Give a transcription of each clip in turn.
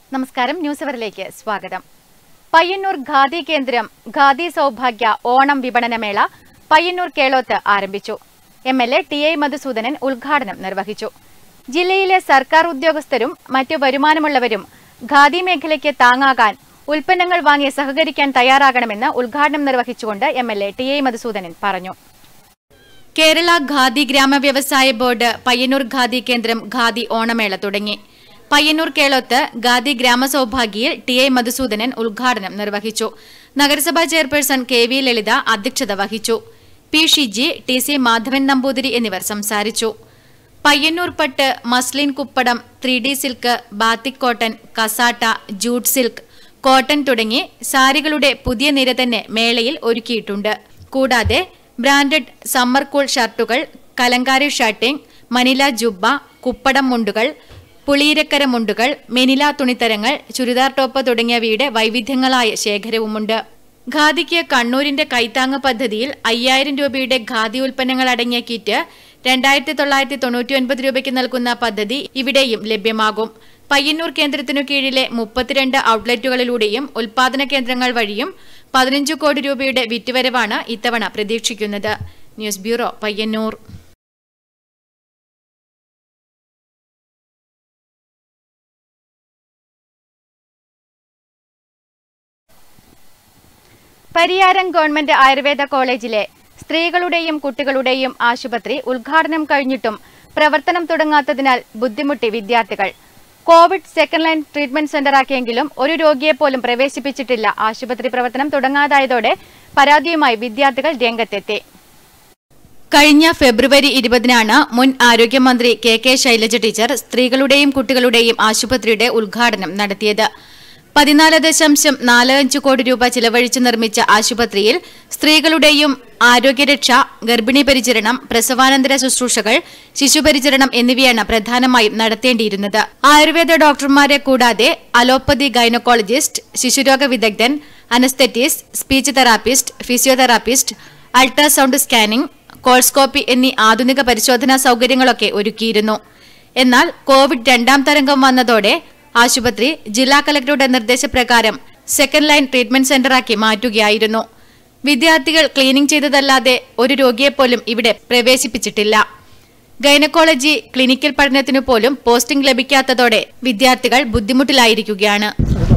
നമസ്കാരം ന്യൂസ് അവറിലേക്ക് സ്വാഗതം പയ്യന്നൂർ ഖാദി കേന്ദ്രം ഖാദി സൗഭാഗ്യ ഓണം വിപണനമേള പയ്യന്നൂർ കേളോത്ത് ആരംഭിച്ചു M L A T I Madhusoodanan ഉദ്ഘാടനം നിർവഹിച്ചു ജില്ലയിലെ സർക്കാർ ഉദ്യോഗസ്ഥരും മറ്റു വരുമാനമുള്ളവരും ഖാദി മേഖലയ്ക്ക് താങ്ങാകാൻ ഉൽപ്പന്നങ്ങൾ വാങ്ങി സഹകരിക്കാൻ തയ്യാറാകണമെന്ന് ഉദ്ഘാടനം നിർവഹിച്ചുകൊണ്ട് M L A T I Madhusoodanan പറഞ്ഞു കേരള ഖാദി ഗ്രാമ വ്യവസായ ബോർഡ് പയ്യന്നൂർ ഖാദി കേന്ദ്രം ഖാദി ഓണമേള തുടങ്ങി പയ്യന്നൂർ കേളോത്ത് ഖാദി ഗ്രാമ സൗഭാഗ്യയിൽ ടി ഐ മധുസൂദനൻ ഉദ്ഘാടനം നിർവഹിച്ചു നഗരസഭാ ചെയർപേഴ്സൺ കെ വി ലളിത അധ്യക്ഷത വഹിച്ചു പി ഷിജി ടി സി മാധവൻ നമ്പൂതിരി എന്നിവർ സംസാരിച്ചു പയ്യന്നൂർ പട്ട് muslin kuppadam three D silk batik cotton കസാട്ട ജൂട്ട് സിൽക്ക് കോട്ടൺ തുടങ്ങി സാരികളുടെ പുതിയ നിര തന്നെ മേളയിൽ ഒരുക്കിയിട്ടുണ്ട് കൂടാതെ ബ്രാൻഡഡ് സമ്മർ കൂൾ ഷർട്ടുകൾ കലങ്കാരി ഷർട്ടിംഗ് മനില ജുബ്ബ കുപ്പടം മുണ്ടുകൾ പുളിയിരക്കര മുണ്ടുകൾ മെനില തുണിത്തരങ്ങൾ ചുരിദാർ ടോപ്പ് തുടങ്ങിയവയുടെ വൈവിധ്യങ്ങളായ ശേഖരവുമുണ്ട് ഖാദിക്ക് കണ്ണൂരിന്റെ കൈത്താങ്ങ് പദ്ധതിയിൽ അയ്യായിരം രൂപയുടെ ഖാദി ഉൽപ്പന്നങ്ങൾ അടങ്ങിയ കിറ്റ് രണ്ടായിരത്തി തൊള്ളായിരത്തി തൊണ്ണൂറ്റി ഒൻപത് രൂപയ്ക്ക് നൽകുന്ന പദ്ധതി ഇവിടെയും ലഭ്യമാകും പയ്യന്നൂർ കേന്ദ്രത്തിനു കീഴിലെ മുപ്പത്തിരണ്ട് ഔട്ട്ലെറ്റുകളിലൂടെയും ഉൽപാദന കേന്ദ്രങ്ങൾ വഴിയും പതിനഞ്ച് കോടി രൂപയുടെ വിറ്റുവരവാണ് ഇത്തവണ പ്രതീക്ഷിക്കുന്നത് news bureau Payyanur Pariyaram government Ayurveda കോളേജിലെ സ്ത്രീകളുടെയും കുട്ടികളുടെയും ആശുപത്രി ഉദ്ഘാടനം കഴിഞ്ഞിട്ടും പ്രവർത്തനം തുടങ്ങാത്തതിനാൽ ബുദ്ധിമുട്ടി വിദ്യാർത്ഥികൾ കോവിഡ് സെക്കൻഡ് ലൈൻ ട്രീറ്റ്മെന്റ് സെന്ററാക്കിയെങ്കിലും ഒരു രോഗിയെ പോലും പ്രവേശിപ്പിച്ചിട്ടില്ല ആശുപത്രി പ്രവർത്തനം തുടങ്ങാതായതോടെ പരാതിയുമായി വിദ്യാർത്ഥികൾ രംഗത്തെത്തി കഴിഞ്ഞ ഫെബ്രുവരി ഇരുപതിനാണ് മുൻ ആരോഗ്യമന്ത്രി കെ കെ ശൈലജ ടീച്ചർ സ്ത്രീകളുടെയും കുട്ടികളുടെയും ആശുപത്രിയുടെ ഉദ്ഘാടനം നടത്തിയത് പതിനാല് ദശാംശം നാല് അഞ്ച് കോടി രൂപ ചിലവഴിച്ച് നിർമ്മിച്ച ആശുപത്രിയിൽ സ്ത്രീകളുടെയും ആരോഗ്യരക്ഷ ഗർഭിണി പരിചരണം പ്രസവാനന്തര ശുശ്രൂഷകൾ ശിശുപരിചരണം എന്നിവയാണ് പ്രധാനമായും നടത്തേണ്ടിയിരുന്നത് ആയുർവേദ ഡോക്ടർമാരെ കൂടാതെ അലോപ്പതി ഗൈനക്കോളജിസ്റ്റ് ശിശുരോഗ വിദഗ്ധൻ anaesthetist speech therapist physiotherapist ultrasound scanning colposcopy എന്നീ ആധുനിക പരിശോധനാ സൗകര്യങ്ങളൊക്കെ ഒരുക്കിയിരുന്നു എന്നാൽ കോവിഡ് രണ്ടാം തരംഗം വന്നതോടെ ആശുപത്രി ജില്ലാ കലക്ടറുടെ നിർദ്ദേശപ്രകാരം സെക്കൻഡ് ലൈൻ ട്രീറ്റ്മെന്റ് സെന്ററാക്കി മാറ്റുകയായിരുന്നു വിദ്യാർത്ഥികൾ ക്ലീനിംഗ് ചെയ്തതല്ലാതെ ഒരു രോഗിയെപ്പോലും ഇവിടെ പ്രവേശിപ്പിച്ചിട്ടില്ല ഗൈനക്കോളജി ക്ലിനിക്കൽ പഠനത്തിനു പോലും പോസ്റ്റിംഗ് ലഭിക്കാത്തതോടെ വിദ്യാർത്ഥികൾ ബുദ്ധിമുട്ടിലായിരിക്കുകയാണ്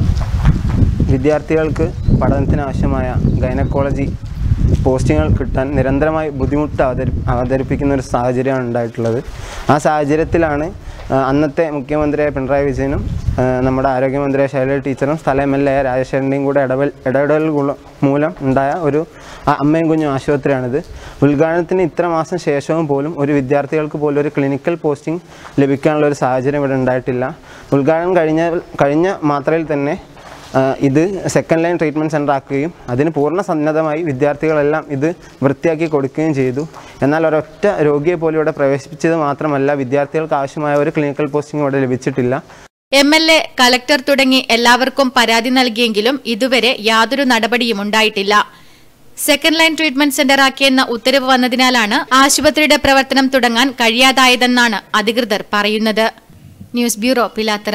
വിദ്യാർത്ഥികൾക്ക് പഠനത്തിന് ആവശ്യമായ ഗൈനക്കോളജി പോസ്റ്റിങ്ങുകൾ കിട്ടാൻ നിരന്തരമായി ബുദ്ധിമുട്ട് അവതരി അവതരിപ്പിക്കുന്ന ഒരു സാഹചര്യമാണ് ഉണ്ടായിട്ടുള്ളത് ആ സാഹചര്യത്തിലാണ് ആ, അന്നത്തെ മുഖ്യമന്ത്രിയായ പിണറായി വിജയനും ആ, നമ്മുടെ ആരോഗ്യമന്ത്രിയായ ശൈലജ ടീച്ചറും സ്ഥല എം എൽ എ രാജശേഖരൻ്റെയും കൂടെ ഇടപെൽ ഇടപെടൽ ഗുണ- മൂലം ഉണ്ടായ ഒരു ആ, അമ്മയും കുഞ്ഞും ആശുപത്രിയാണിത് ഉദ്ഘാടനത്തിന് ഇത്ര മാസം ശേഷവും പോലും ഒരു വിദ്യാർത്ഥികൾക്ക് പോലും ഒരു ക്ലിനിക്കൽ പോസ്റ്റിംഗ് ലഭിക്കാനുള്ള ഒരു സാഹചര്യം ഇവിടെ ഉണ്ടായിട്ടില്ല ഉദ്ഘാടനം കഴിഞ്ഞ കഴിഞ്ഞ മാത്രയിൽ തന്നെ ആ, ഇത് സെക്കൻഡ് ലൈൻ ട്രീറ്റ്മെൻറ്റ് സെൻ്റർ ആക്കുകയും അതിന് പൂർണ്ണ സന്നദ്ധമായി വിദ്യാർത്ഥികളെല്ലാം ഇത് വൃത്തിയാക്കി കൊടുക്കുകയും ചെയ്തു എന്നാൽ ഒരൊറ്റ രോഗിയെ പോലും ഇവിടെ പ്രവേശിപ്പിച്ചത് മാത്രമല്ല വിദ്യാർത്ഥികൾക്ക് ആവശ്യമായ ഒരു ക്ലിനിക്കൽ പോസ്റ്റിംഗ് ഇവിടെ ലഭിച്ചിട്ടില്ല എം എൽ എ കലക്ടർ തുടങ്ങി എല്ലാവർക്കും പരാതി നൽകിയെങ്കിലും ഇതുവരെ യാതൊരു നടപടിയും ഉണ്ടായിട്ടില്ല സെക്കൻഡ് ലൈൻ ട്രീറ്റ്മെന്റ് സെന്ററാക്കിയെന്ന ഉത്തരവ് വന്നതിനാലാണ് ആശുപത്രിയുടെ പ്രവർത്തനം തുടങ്ങാൻ കഴിയാതായതെന്നാണ് അധികൃതർ പറയുന്നത് ന്യൂസ് ബ്യൂറോ പിലാത്തറ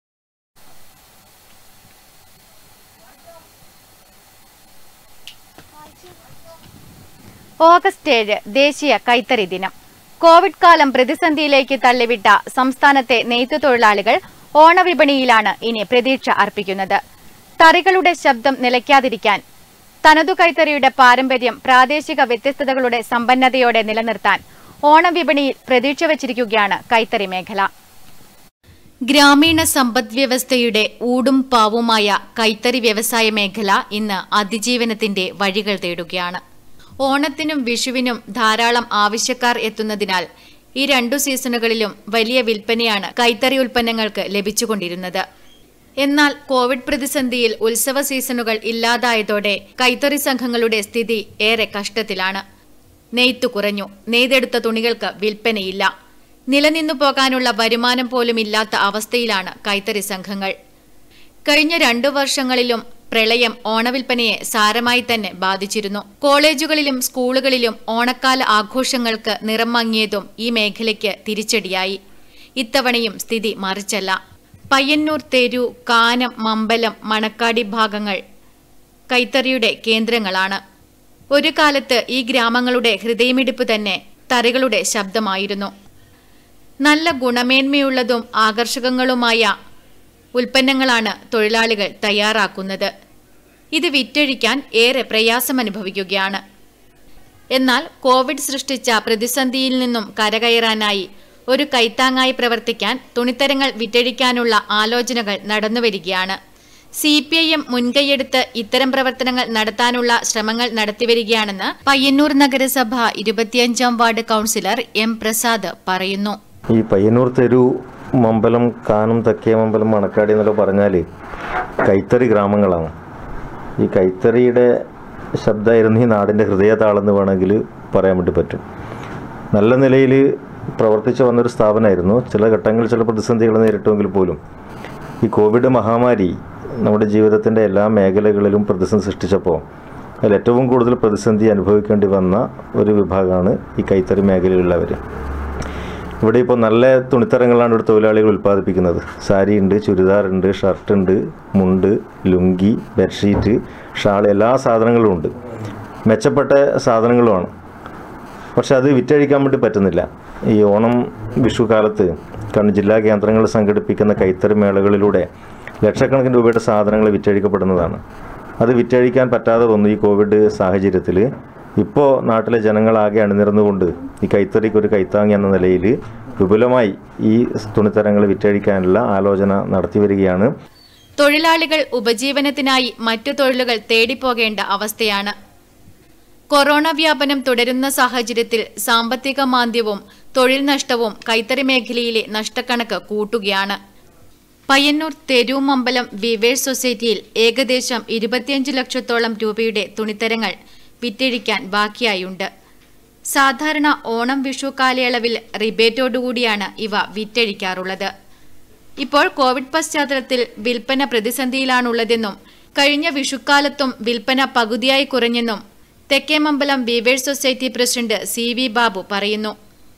ഓഗസ്റ്റ് ഏഴ് ദേശീയ കൈത്തറി ദിനം കോവിഡ് കാലം പ്രതിസന്ധിയിലേക്ക് തള്ളിവിട്ട സംസ്ഥാനത്തെ നെയ്ത്തു തൊഴിലാളികൾ ഓണവിപണിയിലാണ് ഇനി പ്രതീക്ഷ അർപ്പിക്കുന്നത് തറികളുടെ ശബ്ദം നിലയ്ക്കാതിരിക്കാൻ തനതു കൈത്തറിയുടെ പാരമ്പര്യം പ്രാദേശിക വ്യത്യസ്തതകളുടെ സമ്പന്നതയോടെ നിലനിർത്താൻ ഓണവിപണിയിൽ പ്രതീക്ഷ വച്ചിരിക്കുകയാണ് കൈത്തറി മേഖല ഗ്രാമീണ സമ്പദ് വ്യവസ്ഥയുടെ ഊടും പാവുമായ കൈത്തറി വ്യവസായ മേഖല ഇന്ന് അതിജീവനത്തിന്റെ വഴികൾ തേടുകയാണ് ഓണത്തിനും വിഷുവിനും ധാരാളം ആവശ്യക്കാർ എത്തുന്നതിനാൽ ഈ രണ്ടു സീസണുകളിലും വലിയ വിൽപ്പനയാണ് കൈത്തറി ഉൽപ്പന്നങ്ങൾക്ക് ലഭിച്ചുകൊണ്ടിരുന്നത് എന്നാൽ കോവിഡ് പ്രതിസന്ധിയിൽ ഉത്സവ സീസണുകൾ ഇല്ലാതായതോടെ കൈത്തറി സംഘങ്ങളുടെ സ്ഥിതി ഏറെ കഷ്ടത്തിലാണ് നെയ്ത്തു കുറഞ്ഞു നെയ്തെടുത്ത തുണികൾക്ക് വിൽപ്പനയില്ല നിലനിന്നു പോകാനുള്ള വരുമാനം പോലും ഇല്ലാത്ത അവസ്ഥയിലാണ് കൈത്തറി സംഘങ്ങൾ കഴിഞ്ഞ രണ്ടു വർഷങ്ങളിലും പ്രളയം ഓണവിൽപ്പനയെ സാരമായി തന്നെ ബാധിച്ചിരുന്നു കോളേജുകളിലും സ്കൂളുകളിലും ഓണക്കാല ആഘോഷങ്ങൾക്ക് നിറം മങ്ങിയതും ഈ മേഖലയ്ക്ക് തിരിച്ചടിയായി ഇത്തവണയും സ്ഥിതി മറിച്ചല്ല പയ്യന്നൂർ തെരു കാനം മമ്പലം മണക്കാടി ഭാഗങ്ങൾ കൈത്തറിയുടെ കേന്ദ്രങ്ങളാണ് ഒരു കാലത്ത് ഈ ഗ്രാമങ്ങളുടെ ഹൃദയമിടിപ്പ് തന്നെ തറികളുടെ ശബ്ദമായിരുന്നു നല്ല ഗുണമേന്മയുള്ളതും ആകർഷകങ്ങളുമായ ഉൽപ്പന്നങ്ങളാണ് തൊഴിലാളികൾ തയ്യാറാക്കുന്നത് ഇത് വിറ്റഴിക്കാൻ ഏറെ പ്രയാസമനുഭവിക്കുകയാണ് എന്നാൽ കോവിഡ് സൃഷ്ടിച്ച പ്രതിസന്ധിയിൽ നിന്നും കരകയറാനായി ഒരു കൈത്താങ്ങായി പ്രവർത്തിക്കാൻ തുണിത്തരങ്ങൾ വിറ്റഴിക്കാനുള്ള ആലോചനകൾ നടന്നുവരികയാണ് സി പി ഐ എം മുൻകൈയെടുത്ത് ഇത്തരം പ്രവർത്തനങ്ങൾ നടത്താനുള്ള ശ്രമങ്ങൾ നടത്തിവരികയാണെന്ന് പയ്യന്നൂർ നഗരസഭ ഇരുപത്തിയഞ്ചാം വാർഡ് കൗൺസിലർ എം പ്രസാദ് പറയുന്നു ഈ പയ്യന്നൂർ തെരു മമ്പലം കാനം തെക്കേ മമ്പലം മണക്കാടി എന്നൊക്കെ പറഞ്ഞാൽ കൈത്തറി ഗ്രാമങ്ങളാണ് ഈ കൈത്തറിയുടെ ശബ്ദമായിരുന്നു ഈ നാടിൻ്റെ ഹൃദയതാളെന്ന് വേണമെങ്കിൽ പറയാൻ വേണ്ടി പറ്റും നല്ല നിലയിൽ പ്രവർത്തിച്ചു വന്നൊരു സ്ഥാപനമായിരുന്നു ചില ഘട്ടങ്ങളിൽ ചില പ്രതിസന്ധികൾ നേരിട്ടുമെങ്കിൽ പോലും ഈ കോവിഡ് മഹാമാരി നമ്മുടെ ജീവിതത്തിൻ്റെ എല്ലാ മേഖലകളിലും പ്രതിസന്ധി സൃഷ്ടിച്ചപ്പോൾ അതിൽ ഏറ്റവും കൂടുതൽ പ്രതിസന്ധി അനുഭവിക്കേണ്ടി വന്ന ഒരു വിഭാഗമാണ് ഈ കൈത്തറി മേഖലയിലുള്ളവർ ഇവിടെ ഇപ്പോൾ നല്ല തുണിത്തരങ്ങളാണ് ഇവിടെ തൊഴിലാളികൾ ഉൽപ്പാദിപ്പിക്കുന്നത് സാരി ഉണ്ട് ചുരിദാറുണ്ട് ഷർട്ടുണ്ട് മുണ്ട് ലുങ്കി ബെഡ്ഷീറ്റ് ഷാൾ എല്ലാ സാധനങ്ങളും ഉണ്ട് മെച്ചപ്പെട്ട സാധനങ്ങളുമാണ് പക്ഷെ അത് വിറ്റഴിക്കാൻ വേണ്ടി പറ്റുന്നില്ല ഈ ഓണം വിഷു കാലത്ത് കണ്ണൂർ ജില്ലാ കേന്ദ്രങ്ങളിൽ സംഘടിപ്പിക്കുന്ന കൈത്തറി മേളകളിലൂടെ ലക്ഷക്കണക്കിന് രൂപയുടെ സാധനങ്ങൾ വിറ്റഴിക്കപ്പെടുന്നതാണ് അത് വിറ്റഴിക്കാൻ പറ്റാതെ വന്നു ഈ കോവിഡ് സാഹചര്യത്തിൽ ഇപ്പോൾ നാട്ടിലെ ജനങ്ങളാകെ അണിനിരന്നുകൊണ്ട് ഈ കൈത്തറിക്ക് ഒരു കൈത്താങ്ങി എന്ന നിലയിൽ വിപുലമായി ഈ തുണിത്തരങ്ങൾ വിറ്റഴിക്കാനുള്ള ആലോചന നടത്തി വരികയാണ് തൊഴിലാളികൾ ഉപജീവനത്തിനായി മറ്റു തൊഴിലുകൾ തേടിപ്പോകേണ്ട അവസ്ഥയാണ് കൊറോണ വ്യാപനം തുടരുന്ന സാഹചര്യത്തിൽ സാമ്പത്തിക മാന്ദ്യവും തൊഴിൽ നഷ്ടവും കൈത്തറി മേഖലയിലെ നഷ്ടക്കണക്ക് കൂട്ടുകയാണ് പയ്യന്നൂർ തെരുമമ്പലം വിവേഴ്സ് സൊസൈറ്റിയിൽ ഏകദേശം ഇരുപത്തിയഞ്ച് ലക്ഷത്തോളം രൂപയുടെ തുണിത്തരങ്ങൾ വിറ്റഴിക്കാൻ ബാക്കിയായുണ്ട് സാധാരണ ഓണം വിഷു കാലയളവിൽ റിബേറ്റോടുകൂടിയാണ് ഇവ വിറ്റഴിക്കാറുള്ളത് ഇപ്പോൾ കോവിഡ് പശ്ചാത്തലത്തിൽ വിൽപ്പന പ്രതിസന്ധിയിലാണുള്ളതെന്നും കഴിഞ്ഞ വിഷുക്കാലത്തും വിൽപ്പന പകുതിയായി കുറഞ്ഞെന്നും Thekkemambalam weavers society president C V Babu പറയുന്നു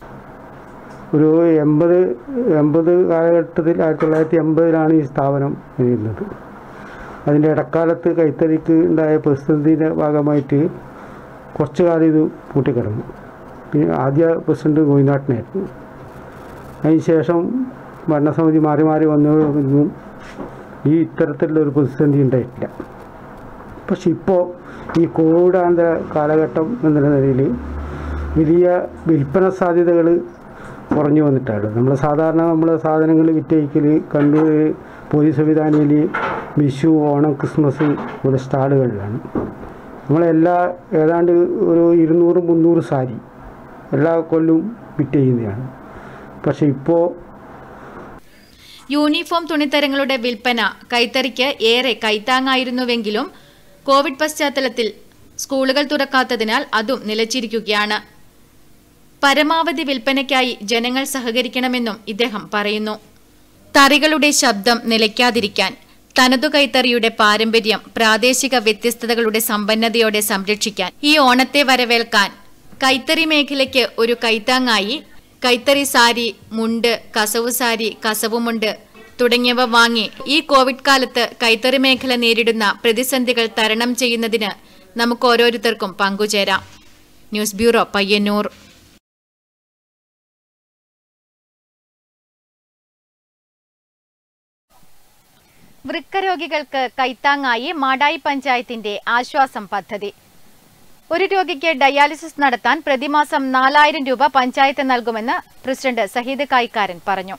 ഒരു എൺപത് എൺപത് കാലഘട്ടത്തിൽ ആയിരത്തി തൊള്ളായിരത്തി എൺപതിലാണ് ഈ സ്ഥാപനം വരുന്നത് അതിൻ്റെ ഇടക്കാലത്ത് കൈത്തറിക്ക് ഉണ്ടായ പ്രതിസന്ധിയുടെ ഭാഗമായിട്ട് കുറച്ചു കാലം ഇത് പൂട്ടിക്കിടന്നു പിന്നെ ആദ്യ പ്രസിഡന്റ് ഗോവിന്ദാട്ടനായിരുന്നു അതിനുശേഷം ഭരണസമിതി മാറി മാറി വന്നതൊന്നും ഈ ഇത്തരത്തിലുള്ള ഒരു പ്രതിസന്ധി ഉണ്ടായിട്ടില്ല പക്ഷെ ഇപ്പോൾ ഈ കോവിഡാന്തര കാലഘട്ടം എന്ന നിലയിൽ വലിയ വിൽപ്പന സാധ്യതകൾ കുറഞ്ഞു വന്നിട്ടാണ് നമ്മൾ സാധാരണ നമ്മൾ സാധനങ്ങൾ വിറ്റഴിക്കൽ കണ്ണൂർ പോലീസ് സംവിധാനയിൽ വിഷു ഓണം ക്രിസ്മസ് പോലെ സ്റ്റാളുകളിലാണ് നമ്മളെല്ലാ ഏതാണ്ട് ഒരു ഇരുന്നൂറ് മുന്നൂറ് സാരി എല്ലാ കൊല്ലും വിറ്റ് ചെയ്യുന്നതാണ് പക്ഷെ ഇപ്പോൾ യൂണിഫോം തുണിത്തരങ്ങളുടെ വിൽപ്പന കൈത്തറിക്ക് ഏറെ കൈത്താങ്ങായിരുന്നുവെങ്കിലും കോവിഡ് പശ്ചാത്തലത്തിൽ സ്കൂളുകൾ തുറക്കാത്തതിനാൽ അതും നിലച്ചിരിക്കുകയാണ് പരമാവധി വിൽപ്പനയ്ക്കായി ജനങ്ങൾ സഹകരിക്കണമെന്നും ഇദ്ദേഹം പറയുന്നു തറികളുടെ ശബ്ദം നിലയ്ക്കാതിരിക്കാൻ തനതു കൈത്തറിയുടെ പാരമ്പര്യം പ്രാദേശിക വ്യത്യസ്തതകളുടെ സമ്പന്നതയോടെ സംരക്ഷിക്കാൻ ഈ ഓണത്തെ വരവേൽക്കാൻ കൈത്തറി മേഖലയ്ക്ക് ഒരു കൈത്താങ്ങായി കൈത്തറി സാരി മുണ്ട് കസവു സാരി കസവുമുണ്ട് തുടങ്ങിയവ വാങ്ങി ഈ കോവിഡ് കാലത്ത് കൈത്തറി മേഖല നേരിടുന്ന പ്രതിസന്ധികൾ തരണം ചെയ്യുന്നതിന് നമുക്ക് ഓരോരുത്തർക്കും പങ്കുചേരാം ന്യൂസ് ബ്യൂറോ പയ്യന്നൂർ വൃക്കരോഗികൾക്ക് കൈത്താങ്ങായി മാടായി പഞ്ചായത്തിന്റെ ആശ്വാസം പദ്ധതി ഒരു രോഗിക്ക് ഡയാലിസിസ് നടത്താൻ പ്രതിമാസം നാലായിരം രൂപ പഞ്ചായത്ത് നൽകുമെന്ന് പ്രസിഡന്റ് സഹീദ് കായിക്കാരൻ പറഞ്ഞു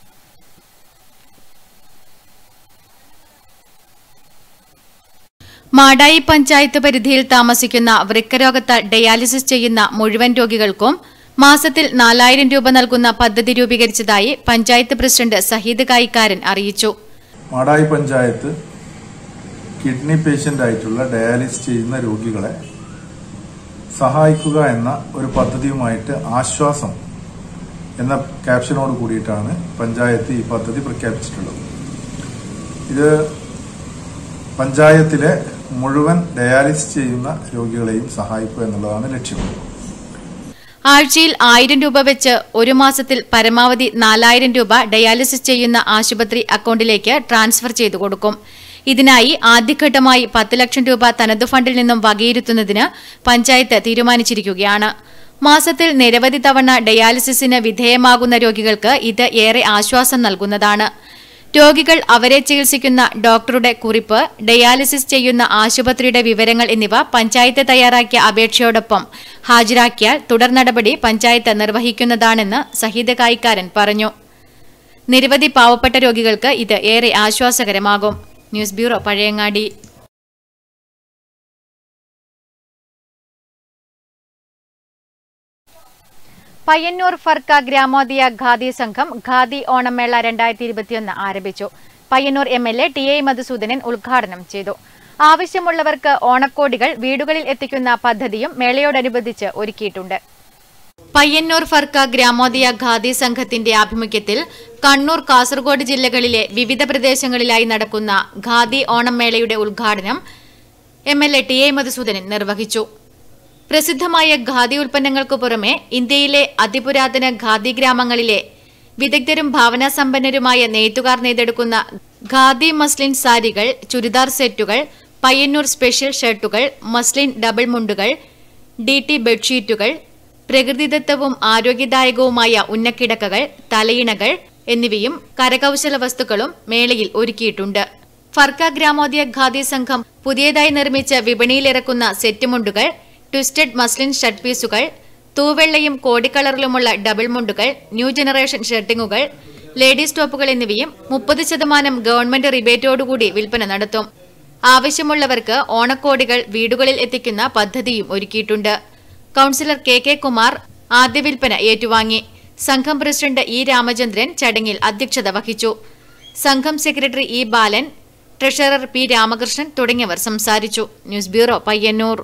മാടായി പഞ്ചായത്ത് പരിധിയിൽ താമസിക്കുന്ന വൃക്കരോഗത്താൽ ഡയാലിസിസ് ചെയ്യുന്ന മുഴുവൻ രോഗികൾക്കും മാസത്തിൽ നാലായിരം രൂപ നൽകുന്ന പദ്ധതി രൂപീകരിച്ചതായി പഞ്ചായത്ത് പ്രസിഡന്റ് സഹീദ് കായിക്കാരൻ അറിയിച്ചു മാടായി പഞ്ചായത്ത് കിഡ്നി പേഷ്യന്റ് ആയിട്ടുള്ള ഡയാലിസിസ് ചെയ്യുന്ന രോഗികളെ സഹായിക്കുക എന്ന ഒരു പദ്ധതിയുമായിട്ട് ആശ്വാസം എന്ന ക്യാപ്ഷനോട് കൂടിയിട്ടാണ് പഞ്ചായത്ത് ഈ പദ്ധതി പ്രഖ്യാപിച്ചിട്ടുള്ളത് ഇത് പഞ്ചായത്തിലെ മുഴുവൻ ഡയാലിസിസ് ചെയ്യുന്ന രോഗികളെയും സഹായിക്കുക എന്നുള്ളതാണ് ലക്ഷ്യം ആഴ്ചയിൽ ആയിരം രൂപ വെച്ച് ഒരു മാസത്തിൽ പരമാവധി നാലായിരം രൂപ ഡയാലിസിസ് ചെയ്യുന്ന ആശുപത്രി അക്കൗണ്ടിലേക്ക് ട്രാൻസ്ഫർ ചെയ്തു കൊടുക്കും ഇതിനായി ആദ്യഘട്ടമായി പത്ത് ലക്ഷം രൂപ തനതു ഫണ്ടിൽ നിന്നും വകയിരുത്തുന്നതിന് പഞ്ചായത്ത് തീരുമാനിച്ചിരിക്കുകയാണ് മാസത്തിൽ നിരവധി തവണ ഡയാലിസിസിന് വിധേയമാകുന്ന രോഗികൾക്ക് ഇത് ഏറെ ആശ്വാസം നൽകുന്നതാണ് രോഗികൾ അവരെ ചികിത്സിക്കുന്ന ഡോക്ടറുടെ കുറിപ്പ് ഡയാലിസിസ് ചെയ്യുന്ന ആശുപത്രിയുടെ വിവരങ്ങൾ എന്നിവ പഞ്ചായത്ത് തയ്യാറാക്കിയ അപേക്ഷയോടൊപ്പം ഹാജരാക്കിയാൽ തുടർ നടപടി പഞ്ചായത്ത് നിർവഹിക്കുന്നതാണെന്ന് സഹിത കായിക്കാരൻ പറഞ്ഞു നിരവധി പാവപ്പെട്ട രോഗികൾക്ക് ഇത് ഏറെ ആശ്വാസകരമാകും ന്യൂസ് ബ്യൂറോ പഴയങ്ങാടി പയ്യന്നൂർ ഫർക്ക ഗ്രാമോദയ ഖാദി സംഘം ഖാദി ഓണമേള രണ്ടായിരത്തി ഇരുപത്തിയൊന്ന് ആരംഭിച്ചു Payyanur M L A T A Madhusoodanan ഉദ്ഘാടനം ചെയ്തു ആവശ്യമുള്ളവർക്ക് ഓണക്കോടികൾ വീടുകളിൽ എത്തിക്കുന്ന പദ്ധതിയും മേളയോടനുബന്ധിച്ച് ഒരുക്കിയിട്ടുണ്ട് പയ്യന്നൂർ ഫർക്ക ഗ്രാമോദയ ഖാദി സംഘത്തിന്റെ ആഭിമുഖ്യത്തിൽ കണ്ണൂർ കാസർഗോഡ് ജില്ലകളിലെ വിവിധ പ്രദേശങ്ങളിലായി നടക്കുന്ന ഖാദി ഓണം മേളയുടെ ഉദ്ഘാടനം M L A T A Madhusoodanan നിർവഹിച്ചു പ്രസിദ്ധമായ ഖാദി ഉൽപ്പന്നങ്ങൾക്കു പുറമെ ഇന്ത്യയിലെ അതിപുരാതന ഖാദി ഗ്രാമങ്ങളിലെ വിദഗ്ധരും ഭാവനാസമ്പന്നരുമായ നെയ്ത്തുകാർ നെയ്തെടുക്കുന്ന ഖാദി മസ്ലിൻ സാരികൾ ചുരിദാർ സെറ്റുകൾ പയ്യന്നൂർ സ്പെഷ്യൽ ഷർട്ടുകൾ മസ്ലിൻ ഡബിൾ മുണ്ടുകൾ ഡി ടി ബെഡ്ഷീറ്റുകൾ പ്രകൃതിദത്തവും ആരോഗ്യദായകവുമായ ഉന്നക്കിടക്കകൾ തലയിണകൾ എന്നിവയും കരകൗശല വസ്തുക്കളും മേളയിൽ ഒരുക്കിയിട്ടുണ്ട് ഫർക്ക ഗ്രാമോദയ ഖാദി സംഘം പുതിയതായി നിർമ്മിച്ച് വിപണിയിലിറക്കുന്ന സെറ്റ് മുണ്ടുകൾ ട്വിസ്റ്റഡ് മസ്ലിൻ ഷർട്ട് പീസുകൾ തൂവെള്ളയും കോടിക്കളറിലുമുള്ള ഡബിൾ മുണ്ടുകൾ ന്യൂ ജനറേഷൻ ഷർട്ടിങ്ങുകൾ ലേഡീസ് ടോപ്പുകൾ എന്നിവയും മുപ്പത് ശതമാനം ഗവൺമെന്റ് റിബേറ്റോടുകൂടി വിൽപ്പന നടത്തും ആവശ്യമുള്ളവർക്ക് ഓണക്കോടികൾ വീടുകളിൽ എത്തിക്കുന്ന പദ്ധതിയും ഒരുക്കിയിട്ടുണ്ട് കൌൺസിലർ കെ കെ കുമാർ ആദ്യ വിൽപ്പന ഏറ്റുവാങ്ങി സംഘം പ്രസിഡന്റ് ഇ രാമചന്ദ്രൻ ചടങ്ങിൽ അധ്യക്ഷത വഹിച്ചു സംഘം secretary E Balan treasurer P Ramakrishnan തുടങ്ങിയവർ സംസാരിച്ചു ന്യൂസ് ബ്യൂറോ പയ്യന്നൂർ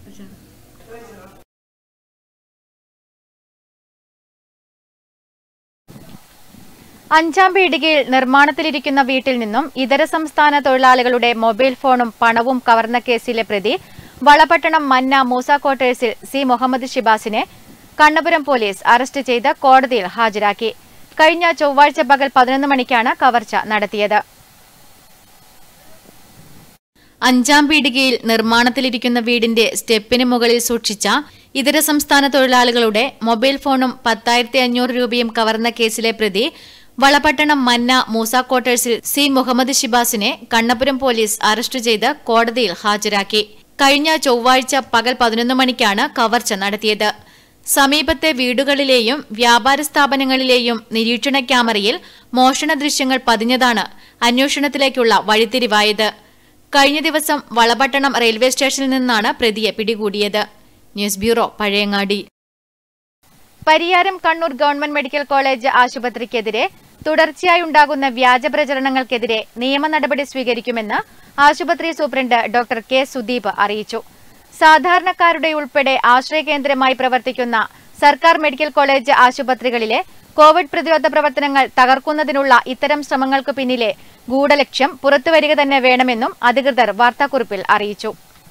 അഞ്ചാം പീടികയിൽ നിർമ്മാണത്തിലിരിക്കുന്ന വീട്ടിൽ നിന്നും ഇതര സംസ്ഥാന തൊഴിലാളികളുടെ മൊബൈൽ ഫോണും പണവും കവർന്ന കേസിലെ പ്രതി വളപട്ടണം മന്ന മൂസ ക്വാർട്ടേഴ്സിൽ സി മുഹമ്മദ് ഷിബാസിനെ കണ്ണപുരം പോലീസ് അറസ്റ്റ് ചെയ്ത് കോടതിയിൽ ഹാജരാക്കി കഴിഞ്ഞ ചൊവ്വാഴ്ച പകൽ പതിനൊന്ന് മണിക്കാണ് കവർച്ച നടത്തിയത് അഞ്ചാം പീടികയിൽ നിർമ്മാണത്തിലിരിക്കുന്ന വീടിന്റെ സ്റ്റെപ്പിന് മുകളിൽ സൂക്ഷിച്ച ഇതര സംസ്ഥാന തൊഴിലാളികളുടെ മൊബൈൽ ഫോണും പത്തായിരത്തി അഞ്ഞൂറ് രൂപയും കവർന്ന കേസിലെ പ്രതി വളപട്ടണം മന്ന മൂസ ക്വാർട്ടേഴ്സിൽ സി മുഹമ്മദ് ഷിബാസിനെ കണ്ണപുരം പോലീസ് അറസ്റ്റ് ചെയ്ത് കോടതിയിൽ ഹാജരാക്കി കഴിഞ്ഞ ചൊവ്വാഴ്ച പകൽ പതിനൊന്ന് മണിക്കാണ് കവർച്ച നടത്തിയത് സമീപത്തെ വീടുകളിലെയും വ്യാപാര സ്ഥാപനങ്ങളിലെയും നിരീക്ഷണ ക്യാമറയിൽ മോഷണ ദൃശ്യങ്ങൾ പതിഞ്ഞതാണ് അന്വേഷണത്തിലേക്കുള്ള വഴിത്തിരിവായത് കഴിഞ്ഞ ദിവസം വളപട്ടണം റെയിൽവേ സ്റ്റേഷനിൽ നിന്നാണ് പ്രതിയെ പിടികൂടിയത് news bureau Pazhayangadi Pariyaram Kannur government medical college ആശുപത്രിക്കെതിരെ തുടർച്ചയായി ഉണ്ടാകുന്ന വ്യാജ പ്രചരണങ്ങൾക്കെതിരെ നിയമ നടപടി സ്വീകരിക്കുമെന്ന് ആശുപത്രി സൂപ്രണ്ട് ഡോക്ടർ കെ സുദീപ് അറിയിച്ചു സാധാരണക്കാരുടെ ഉൾപ്പെടെ ആശ്രയ കേന്ദ്രമായി പ്രവർത്തിക്കുന്ന സർക്കാർ മെഡിക്കൽ കോളേജ് ആശുപത്രികളിലെ കോവിഡ് പ്രതിരോധ പ്രവർത്തനങ്ങൾ തകർക്കുന്നതിനുള്ള ഇത്തരം ശ്രമങ്ങൾക്ക് പിന്നിലെ ഗൂഢലക്ഷ്യം പുറത്തുവരിക തന്നെ വേണമെന്നും അധികൃതർ വാർത്താക്കുറിപ്പിൽ അറിയിച്ചു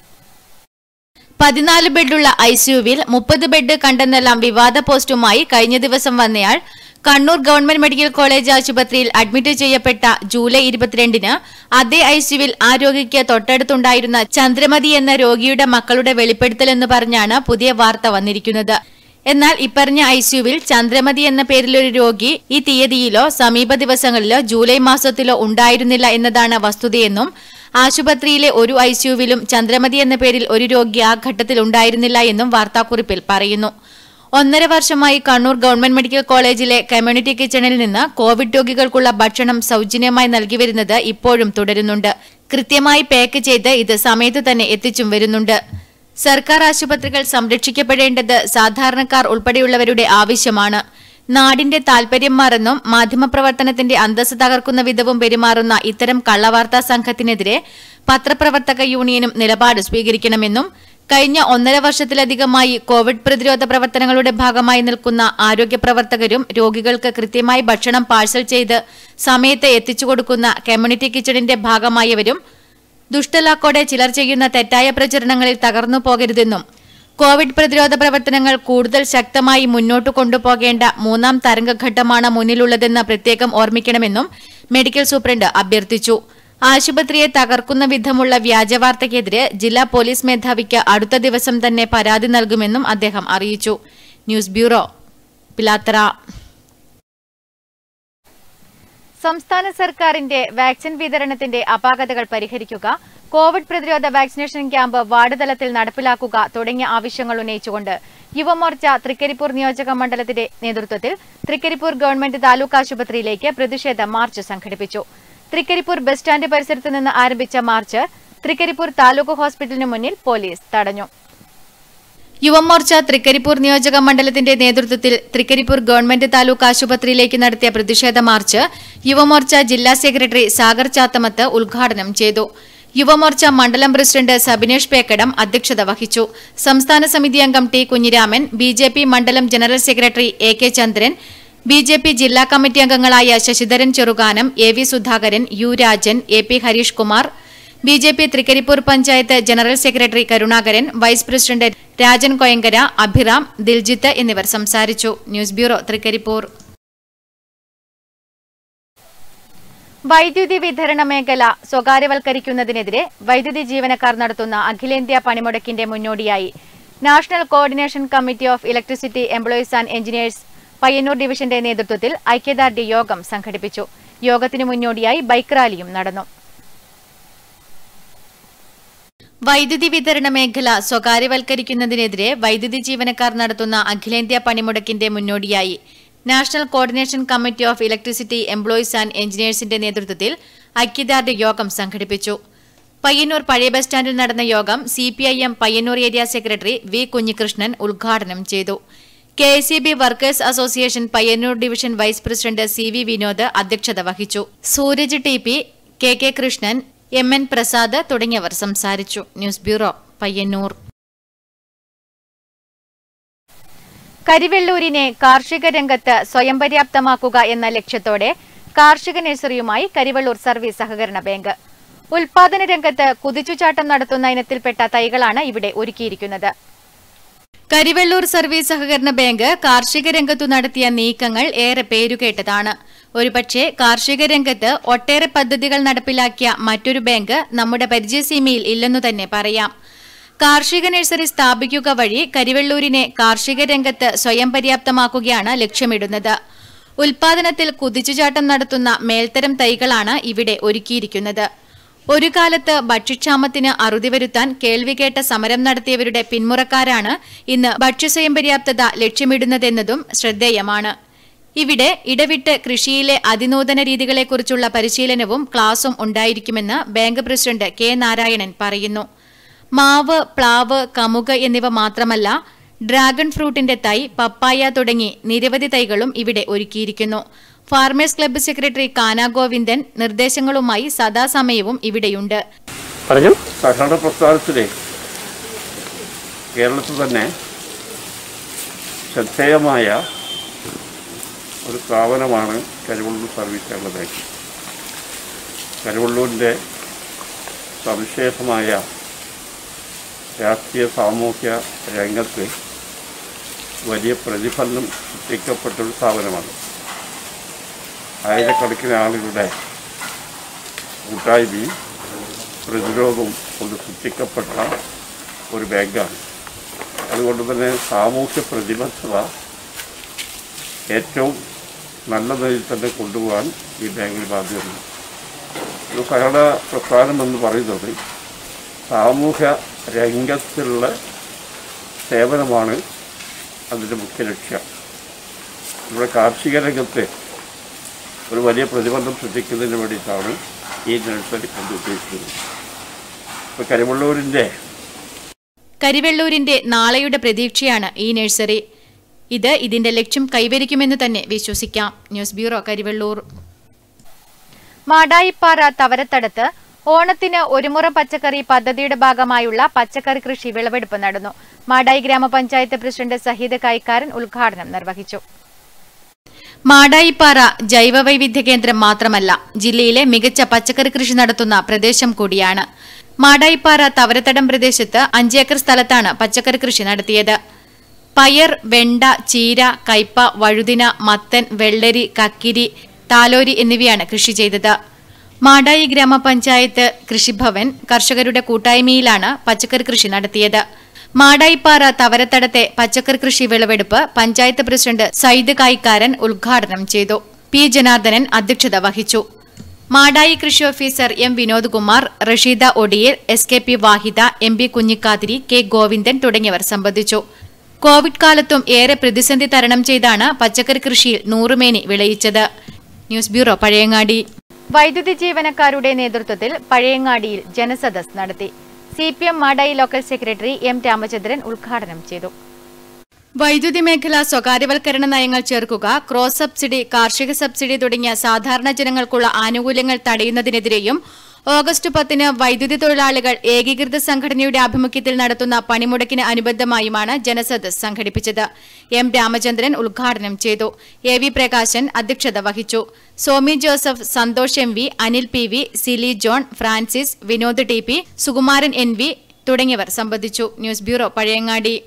പതിനാല് ബെഡുള്ള ഐസിയുവിൽ മുപ്പത് ബെഡ് കണ്ടെന്നെല്ലാം വിവാദ പോസ്റ്റുമായി കഴിഞ്ഞ ദിവസം വന്നയാൾ കണ്ണൂർ ഗവൺമെന്റ് മെഡിക്കൽ കോളേജ് ആശുപത്രിയിൽ അഡ്മിറ്റ് ചെയ്യപ്പെട്ട ജൂലൈ ഇരുപത്തിരണ്ടിന് അതേ ഐസിയുവിൽ ആ രോഗിക്ക് തൊട്ടടുത്തുണ്ടായിരുന്ന ചന്ദ്രമതി എന്ന രോഗിയുടെ മക്കളുടെ വെളിപ്പെടുത്തലെന്ന് പറഞ്ഞാണ് പുതിയ വാർത്ത വന്നിരിക്കുന്നത് എന്നാൽ ഇപ്പറഞ്ഞ ഐസിയുവിൽ ചന്ദ്രമതി എന്ന പേരിലൊരു രോഗി ഈ തീയതിയിലോ സമീപ ദിവസങ്ങളിലോ ജൂലൈ മാസത്തിലോ ഉണ്ടായിരുന്നില്ല എന്നതാണ് വസ്തുതയെന്നും ആശുപത്രിയിലെ ഒരു ഐസിയുവിലും ചന്ദ്രമതി എന്ന പേരിൽ ഒരു രോഗി ആ ഘട്ടത്തിൽ ഉണ്ടായിരുന്നില്ല എന്നും വാർത്താക്കുറിപ്പിൽ പറയുന്നു ഒന്നര വർഷമായി കണ്ണൂർ ഗവൺമെന്റ് മെഡിക്കൽ കോളേജിലെ കമ്മ്യൂണിറ്റി കിച്ചണിൽ നിന്ന് കോവിഡ് രോഗികൾക്കുള്ള ഭക്ഷണം സൗജന്യമായി നൽകി വരുന്നത് ഇപ്പോഴും തുടരുന്നുണ്ട് കൃത്യമായി പാക്ക് ചെയ്ത് ഇത് സമയത്ത് തന്നെ എത്തിച്ചും വരുന്നുണ്ട് സർക്കാർ ആശുപത്രികൾ സംരക്ഷിക്കപ്പെടേണ്ടത് സാധാരണക്കാർ ഉൾപ്പെടെയുള്ളവരുടെ ആവശ്യമാണ് നാടിന്റെ താൽപര്യം മറന്നും മാധ്യമപ്രവർത്തനത്തിന്റെ അന്തസ് തകർക്കുന്ന വിധവും പെരുമാറുന്ന ഇത്തരം കള്ളവാർത്താ സംഘത്തിനെതിരെ പത്രപ്രവർത്തക യൂണിയനും നിലപാട് സ്വീകരിക്കണമെന്നും കഴിഞ്ഞ ഒന്നര വർഷത്തിലധികമായി കോവിഡ് പ്രതിരോധ പ്രവർത്തനങ്ങളുടെ ഭാഗമായി നിൽക്കുന്ന ആരോഗ്യ പ്രവർത്തകരും രോഗികൾക്ക് കൃത്യമായി ഭക്ഷണം പാഴ്സൽ ചെയ്ത് സമയത്ത് എത്തിച്ചു കൊടുക്കുന്ന കമ്മ്യൂണിറ്റി കിച്ചണിന്റെ ഭാഗമായവരും ദുഷ്ടലാക്കോടെ ചിലർ ചെയ്യുന്ന തെറ്റായ പ്രചരണങ്ങളിൽ തകർന്നു പോകരുതെന്നും കോവിഡ് പ്രതിരോധ പ്രവർത്തനങ്ങൾ കൂടുതൽ ശക്തമായി മുന്നോട്ട് കൊണ്ടുപോകേണ്ട മൂന്നാം തരംഗഘട്ടമാണ് മുന്നിലുള്ളതെന്ന് പ്രത്യേകം ഓർമ്മിക്കണമെന്നും മെഡിക്കൽ സൂപ്രണ്ട് അഭ്യർത്ഥിച്ചു ആശുപത്രിയെ തകർക്കുന്ന വിധമുള്ള വ്യാജവാർത്തയ്ക്കെതിരെ ജില്ലാ പോലീസ് മേധാവിക്ക് അടുത്ത ദിവസം തന്നെ പരാതി നൽകുമെന്നും അദ്ദേഹം അറിയിച്ചു ന്യൂസ് ബ്യൂറോ പിലാത്തറ സംസ്ഥാന സർക്കാരിന്റെ വാക്സിൻ വിതരണത്തിന്റെ അപാകതകൾ പരിഹരിക്കുക കോവിഡ് പ്രതിരോധ വാക്സിനേഷൻ ക്യാമ്പ് വാർഡ് തലത്തിൽ നടപ്പിലാക്കുക തുടങ്ങിയ ആവശ്യങ്ങൾ ഉന്നയിച്ചുകൊണ്ട് യുവമോർച്ച തൃക്കരിപ്പൂർ നിയോജക മണ്ഡലത്തിന്റെ നേതൃത്വത്തിൽ തൃക്കരിപ്പൂർ ഗവൺമെന്റ് താലൂക്ക് ആശുപത്രിയിലേക്ക് പ്രതിഷേധ മാർച്ച് സംഘടിപ്പിച്ചു തൃക്കരിപ്പൂർ ബസ് സ്റ്റാൻഡ് പരിസരത്ത് നിന്ന് ആരംഭിച്ച മാർച്ച് തൃക്കരിപ്പൂർ താലൂക്ക് ഹോസ്പിറ്റലിന് മുന്നിൽ പോലീസ് തടഞ്ഞു യുവമോർച്ച തൃക്കരിപ്പൂർ നിയോജക മണ്ഡലത്തിന്റെ നേതൃത്വത്തിൽ തൃക്കരിപ്പൂർ ഗവൺമെന്റ് താലൂക്ക് ആശുപത്രിയിലേക്ക് നടത്തിയ പ്രതിഷേധ മാർച്ച് യുവമോർച്ച ജില്ലാ സെക്രട്ടറി സാഗർ ചാത്തമത്ത് ഉദ്ഘാടനം ചെയ്തു യുവമോർച്ച മണ്ഡലം പ്രസിഡന്റ് സബിനേഷ് പേക്കടം അധ്യക്ഷത വഹിച്ചു സംസ്ഥാന സമിതി അംഗം T Kunhiraman B J P മണ്ഡലം general secretary A K Chandran B J P ജില്ലാ കമ്മിറ്റി അംഗങ്ങളായ Sasidharan Cherukanam A V Sudhakaran U Rajan A P Harish Kumar B J P Trikaripur panchayat general secretary Karunakaran vice president Rajan Koyangara Abhiram Diljith എന്നിവർ സംസാരിച്ചു ന്യൂസ് ബ്യൂറോ തൃക്കരിപ്പൂർ വൈദ്യുതി വിതരണ മേഖല സ്വകാര്യവൽക്കരിക്കുന്നതിനെതിരെ വൈദ്യുതി ജീവനക്കാർ നടത്തുന്ന അഖിലേന്ത്യാ പണിമുടക്കിന്റെ മുന്നോടിയായി national coordination committee of electricity employees and engineers Payyanur ഡിവിഷന്റെ നേതൃത്വത്തിൽ ഐക്യദാർഢ്യ യോഗം സംഘടിപ്പിച്ചു യോഗത്തിന് മുന്നോടിയായി ബൈക്ക് റാലിയും നടന്നു വൈദ്യുതി വിതരണ മേഖല സ്വകാര്യവൽക്കരിക്കുന്നതിനെതിരെ വൈദ്യുതി ജീവനക്കാർ നടത്തുന്ന അഖിലേന്ത്യാ പണിമുടക്കിന്റെ മുന്നോടിയായി national coordination committee of electricity employees and എഞ്ചിനീയേഴ്സിന്റെ നേതൃത്വത്തിൽ ഐക്യദാർഢ്യ യോഗം സംഘടിപ്പിച്ചു പയ്യന്നൂർ പഴയ ബസ് സ്റ്റാൻഡിൽ നടന്ന യോഗം CPIM Payyanur area secretary V Kunhikrishnan ഉദ്ഘാടനം ചെയ്തു K S C B workers association Payyanur division vice president C V Vinod അധ്യക്ഷത വഹിച്ചു Sooraj T P K K Krishnan M N Prasad തുടങ്ങിയവർ സംസാരിച്ചു ന്യൂസ് ബ്യൂറോ പയ്യന്നൂർ കരിവെള്ളൂരിനെ കാർഷിക രംഗത്ത് സ്വയം പര്യാപ്തമാക്കുക എന്ന ലക്ഷ്യത്തോടെ കാർഷിക നഴ്സറിയുമായി കരിവെള്ളൂർ സർവീസ് സഹകരണ ബാങ്ക് ഉൽപാദന രംഗത്ത് കുതിച്ചുചാട്ടം നടത്തുന്ന ഇനത്തിൽപ്പെട്ട തൈകളാണ് ഇവിടെ ഒരുക്കിയിരിക്കുന്നത് കരിവെള്ളൂർ സർവീസ് സഹകരണ ബാങ്ക് കാർഷിക രംഗത്തു നടത്തിയ നീക്കങ്ങൾ ഏറെ പേരുകേട്ടതാണ് ഒരുപക്ഷെ കാർഷിക രംഗത്ത് ഒട്ടേറെ പദ്ധതികൾ നടപ്പിലാക്കിയ മറ്റൊരു ബാങ്ക് നമ്മുടെ പരിചയസീമയിൽ ഇല്ലെന്നു തന്നെ പറയാം കാർഷിക നഴ്സറി സ്ഥാപിക്കുക വഴി കരിവെള്ളൂരിനെ കാർഷിക രംഗത്ത് സ്വയം പര്യാപ്തമാക്കുകയാണ് ലക്ഷ്യമിടുന്നത് ഉൽപാദനത്തിൽ കുതിച്ചുചാട്ടം നടത്തുന്ന മേൽത്തരം തൈകളാണ് ഇവിടെ ഒരുക്കിയിരിക്കുന്നത് ഒരു കാലത്ത് ഭക്ഷ്യക്ഷാമത്തിന് അറുതി വരുത്താൻ കേൾവികേട്ട സമരം നടത്തിയവരുടെ പിന്മുറക്കാരാണ് ഇന്ന് ഭക്ഷ്യസ്വയം പര്യാപ്തത ലക്ഷ്യമിടുന്നതെന്നതും ശ്രദ്ധേയമാണ് ഇവിടെ ഇടവിട്ട് കൃഷിയിലെ അതിനൂതന രീതികളെക്കുറിച്ചുള്ള പരിശീലനവും ക്ലാസും ഉണ്ടായിരിക്കുമെന്ന് ബാങ്ക് പ്രസിഡന്റ് കെ നാരായണൻ പറയുന്നു മാവ് പ്ലാവ് കമുക് എന്നിവ മാത്രമല്ല ഡ്രാഗൺ ഫ്രൂട്ടിന്റെ തൈ പപ്പായ തുടങ്ങി നിരവധി തൈകളും ഇവിടെ ഒരുക്കിയിരിക്കുന്നു ഫാർമേഴ്സ് ക്ലബ്ബ് സെക്രട്ടറി കാന ഗോവിന്ദൻ നിർദ്ദേശങ്ങളുമായി സദാസമയവും ഇവിടെയുണ്ട് പറഞ്ഞു സഹകരണ പ്രസ്ഥാനത്തിലെ കേരളത്തിൽ തന്നെ ശ്രദ്ധേയമായ ഒരു സ്ഥാപനമാണ് കരിവള്ളൂർ സർവീസ് കേരള ബാങ്ക് കരിവള്ളൂരിൻ്റെ സവിശേഷമായ രാഷ്ട്രീയ സാമൂഹ്യ രംഗത്ത് വലിയ പ്രതിഫലനം സൃഷ്ടിക്കപ്പെട്ടൊരു സ്ഥാപനമാണ് ആയിരക്കണക്കിന് ആളുകളുടെ കൂട്ടായ്മയും പ്രതിരോധവും കൊണ്ട് സൃഷ്ടിക്കപ്പെട്ട ഒരു ബാങ്കാണ് അതുകൊണ്ട് തന്നെ സാമൂഹ്യ പ്രതിബദ്ധത ഏറ്റവും നല്ല നിലയിൽ തന്നെ കൊണ്ടുപോകാൻ ഈ ബാങ്കിന് ബാധ്യതയുണ്ട് ഒരു സഹകരണ പ്രസ്ഥാനം എന്ന് പറയുന്നത് സാമൂഹ്യ രംഗത്തുള്ള സേവനമാണ് അതിൻ്റെ മുഖ്യ ലക്ഷ്യം നമ്മുടെ കാർഷിക രംഗത്ത് ഒരു വലിയ പ്രതിബന്ധം സൃഷ്ടിക്കുന്നതിന് വേണ്ടിയിട്ടാണ് ഈ നഴ്സറി കൊണ്ട് ഉദ്ദേശിക്കുന്നത് ഇപ്പോൾ കരിവള്ളൂരിൻ്റെ കരിവെള്ളൂരിന്റെ നാളെയുടെ പ്രതീക്ഷയാണ് ഈ നഴ്സറി ഇത് ഇതിന്റെ ലക്ഷ്യം കൈവരിക്കുമെന്ന് തന്നെ വിശ്വസിക്കാം ന്യൂസ് ബ്യൂറോ കരിവെള്ളൂർ മാടായിപ്പാറ തവരത്തടത്ത് ഓണത്തിന് ഒരുമുറ പച്ചക്കറി പദ്ധതിയുടെ ഭാഗമായുള്ള പച്ചക്കറി കൃഷി വിളവെടുപ്പ് നടന്നു മാടായി ഗ്രാമപഞ്ചായത്ത് പ്രസിഡന്റ് സഹീദ് കൈക്കാരൻ ഉദ്ഘാടനം നിർവഹിച്ചു മാടായിപ്പാറ ജൈവവൈവിധ്യ കേന്ദ്രം മാത്രമല്ല ജില്ലയിലെ മികച്ച പച്ചക്കറി കൃഷി നടത്തുന്ന പ്രദേശം കൂടിയാണ് മാടായിപ്പാറ തവരത്തടം പ്രദേശത്ത് അഞ്ചേക്കർ സ്ഥലത്താണ് പച്ചക്കറി കൃഷി നടത്തിയത് പയർ വെണ്ട ചീര കയ്പ വഴുതിന മത്തൻ വെള്ളരി കക്കിരി താലോരി എന്നിവയാണ് കൃഷി ചെയ്തത് മാടായി ഗ്രാമപഞ്ചായത്ത് കൃഷിഭവൻ കർഷകരുടെ കൂട്ടായ്മയിലാണ് പച്ചക്കറി കൃഷി നടത്തിയത് മാടായിപ്പാറ തവരത്തടത്തെ പച്ചക്കറി കൃഷി വിളവെടുപ്പ് പഞ്ചായത്ത് പ്രസിഡന്റ് സയ്യിദ് കായിക്കാരൻ ഉദ്ഘാടനം ചെയ്തു പി ജനാർദ്ദനൻ അധ്യക്ഷത വഹിച്ചു മാടായി കൃഷി officer M Vinod Kumar Rasheeda Odiyar S K P Vahida M P Kunhikkathiri K Govindan തുടങ്ങിയവർ സംബന്ധിച്ചു കോവിഡ് കാലത്തും ഏറെ പ്രതിസന്ധി തരണം ചെയ്താണ് പച്ചക്കറി കൃഷിയിൽ നൂറുമേനി വിളയിച്ചത് ന്യൂസ് ബ്യൂറോ പഴയങ്ങാടി വൈദ്യുതി ജീവനക്കാരുടെ നേതൃത്വത്തിൽ പഴയങ്ങാടിയിൽ ജനസദസ് നടത്തി C P M Madayi local secretary M Ramachandran ഉദ്ഘാടനം ചെയ്തു വൈദ്യുതി മേഖല സ്വകാര്യവൽക്കരണ നയങ്ങൾ ചേർക്കുക ക്രോസ് സബ്സിഡി കാർഷിക സബ്സിഡി തുടങ്ങിയ സാധാരണ ജനങ്ങൾക്കുള്ള ആനുകൂല്യങ്ങൾ തടയുന്നതിനെതിരെയും ഓഗസ്റ്റ് പത്തിന് വൈദ്യുതി തൊഴിലാളികൾ ഏകീകൃത സംഘടനയുടെ ആഭിമുഖ്യത്തിൽ നടത്തുന്ന പണിമുടക്കിന് അനുബന്ധമായുമാണ് ജനസദസ് സംഘടിപ്പിച്ചത് എം രാമചന്ദ്രൻ ഉദ്ഘാടനം ചെയ്തു എ വി പ്രകാശൻ അധ്യക്ഷത വഹിച്ചു Somi Joseph Santhosh M V Anil P V Sili John Francis Vinod T P Sukumaran N V തുടങ്ങിയവർ സംബന്ധിച്ചു ന്യൂസ് ബ്യൂറോ പഴയങ്ങാടി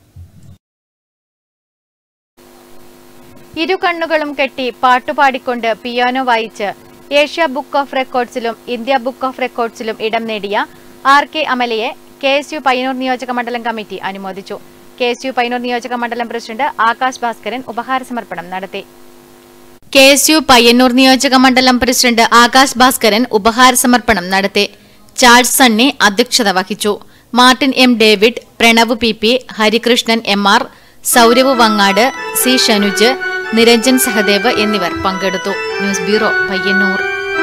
ഇരു കണ്ണുകളും കെട്ടി പാട്ടുപാടിക്കൊണ്ട് പിയാനോ വായിച്ച് ഏഷ്യ ബുക്ക് ഓഫ് റെക്കോർഡ്സിലും ഇന്ത്യ ബുക്ക് ഓഫ് റെക്കോർഡ്സിലും ഇടം നേടിയ ആർ കെ അമലയെ കെ എസ് യു പയ്യന്നൂർ നിയോജക മണ്ഡലം കമ്മിറ്റി അനുമോദിച്ചു കെ എസ് യു പയ്യന്നൂർ നിയോജക മണ്ഡലം പ്രസിഡന്റ് ആകാശ് ഭാസ്കരൻ ഉപഹാര സമർപ്പണം നടത്തി കെ എസ് യു പയ്യന്നൂർ നിയോജക മണ്ഡലം പ്രസിഡന്റ് ആകാശ് ഭാസ്കരൻ ഉപഹാര സമർപ്പണം നടത്തി ചാൾസ് സണ്ണി അധ്യക്ഷത വഹിച്ചു Martin M David Pranav P P Harikrishnan M R Sourav Vangad C Shanuj Niranjan Sahadev എന്നിവർ പങ്കെടുത്തു ന്യൂസ് ബ്യൂറോ പയ്യന്നൂർ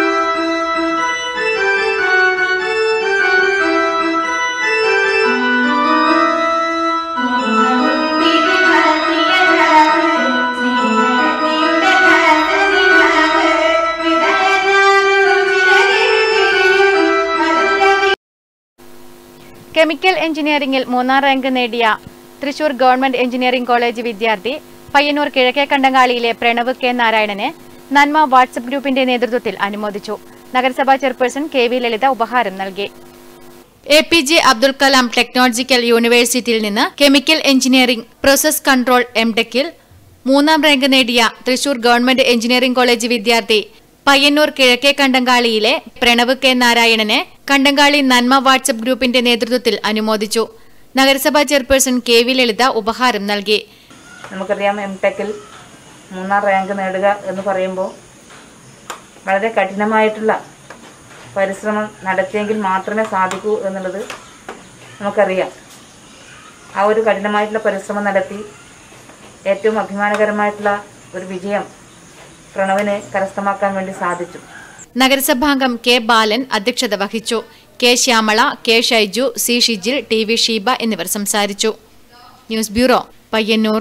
കെമിക്കൽ എഞ്ചിനീയറിംഗിൽ മൂന്നാം റാങ്ക് നേടിയ തൃശൂർ ഗവൺമെന്റ് എഞ്ചിനീയറിംഗ് കോളേജ് വിദ്യാർത്ഥി പയ്യന്നൂർ കിഴക്കേ കണ്ടങ്ങാളിയിലെ പ്രണവ് കെ നാരായണനെ നന്മ വാട്സപ്പ് ഗ്രൂപ്പിന്റെ നേതൃത്വത്തിൽ അനുമോദിച്ചു നഗരസഭാ ചെയർപേഴ്സൺ കെ വി ലളിത ഉപഹാരം നൽകി A P J Abdul Kalam technological യൂണിവേഴ്സിറ്റിയിൽ നിന്ന് കെമിക്കൽ എഞ്ചിനീയറിംഗ് പ്രോസസ് കൺട്രോൾ എംടെക്കിൽ മൂന്നാം റാങ്ക് നേടിയ തൃശൂർ ഗവൺമെന്റ് എഞ്ചിനീയറിംഗ് കോളേജ് വിദ്യാർത്ഥി പയ്യന്നൂർ കിഴക്കേ കണ്ടങ്കാളിയിലെ പ്രണവ് കെ നാരായണനെ കണ്ടങ്കാളി നന്മ വാട്സപ്പ് ഗ്രൂപ്പിന്റെ നേതൃത്വത്തിൽ അനുമോദിച്ചു നഗരസഭാ ചെയർപേഴ്സൺ കെ വി ലളിത ഉപഹാരം നൽകി നമുക്കറിയാം എം ടെക്കിൽ മൂന്നാം റാങ്ക് നേടുക എന്ന് പറയുമ്പോൾ വളരെ കഠിനമായിട്ടുള്ള പരിശ്രമം നടത്തിയെങ്കിൽ മാത്രമേ സാധിക്കൂ എന്നുള്ളത് നമുക്കറിയാം ആ ഒരു കഠിനമായിട്ടുള്ള പരിശ്രമം നടത്തി ഏറ്റവും അഭിമാനകരമായിട്ടുള്ള ഒരു വിജയം പ്രണവിന് കരസ്ഥമാക്കാൻ വേണ്ടി സാധിച്ചു നഗരസഭാംഗം കെ ബാലൻ അധ്യക്ഷത വഹിച്ചു K Shyamala K Shaiju C Shijil T V Sheeba എന്നിവർ സംസാരിച്ചു ന്യൂസ് ബ്യൂറോ പയ്യന്നൂർ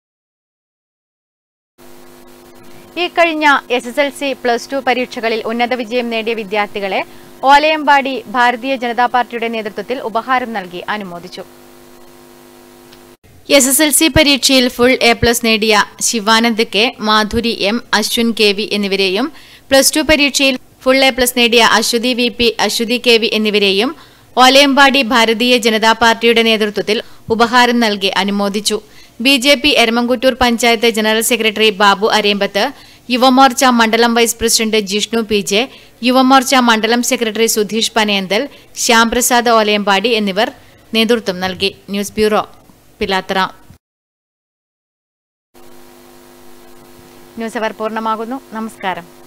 ഈ കഴിഞ്ഞ S S L C plus two പരീക്ഷകളിൽ ഉന്നത വിജയം നേടിയ വിദ്യാർത്ഥികളെ ഓലയമ്പാടി ഭാരതീയ ജനതാ പാർട്ടിയുടെ നേതൃത്വത്തിൽ ഉപഹാരം നൽകി അനുമോദിച്ചു എസ് എസ് എൽ സി പരീക്ഷയിൽ ഫുൾ എ പ്ലസ് നേടിയ Sivanand K Madhuri M Ashwin K V എന്നിവരെയും പ്ലസ് ടു പരീക്ഷയിൽ ഫുൾ എ പ്ലസ് നേടിയ Aswathi V P Aswathi K V എന്നിവരെയും ഓലയമ്പാടി ഭാരതീയ ജനതാ പാർട്ടിയുടെ നേതൃത്വത്തിൽ ഉപഹാരം നൽകി അനുമോദിച്ചു B J P Eramamkuttoor panchayat general secretary Babu Arembath Yuvamorcha മണ്ഡലം vice president Jishnu P J Yuvamorcha മണ്ഡലം സെക്രട്ടറി സുധീഷ് പനയന്തൽ ശ്യാംപ്രസാദ് ഓലയമ്പാടി എന്നിവർ നേതൃത്വം നൽകി ന്യൂസ് ബ്യൂറോ പിലാത്തറ ന്യൂസ് അവർ പൂർണ്ണമാകുന്നു നമസ്കാരം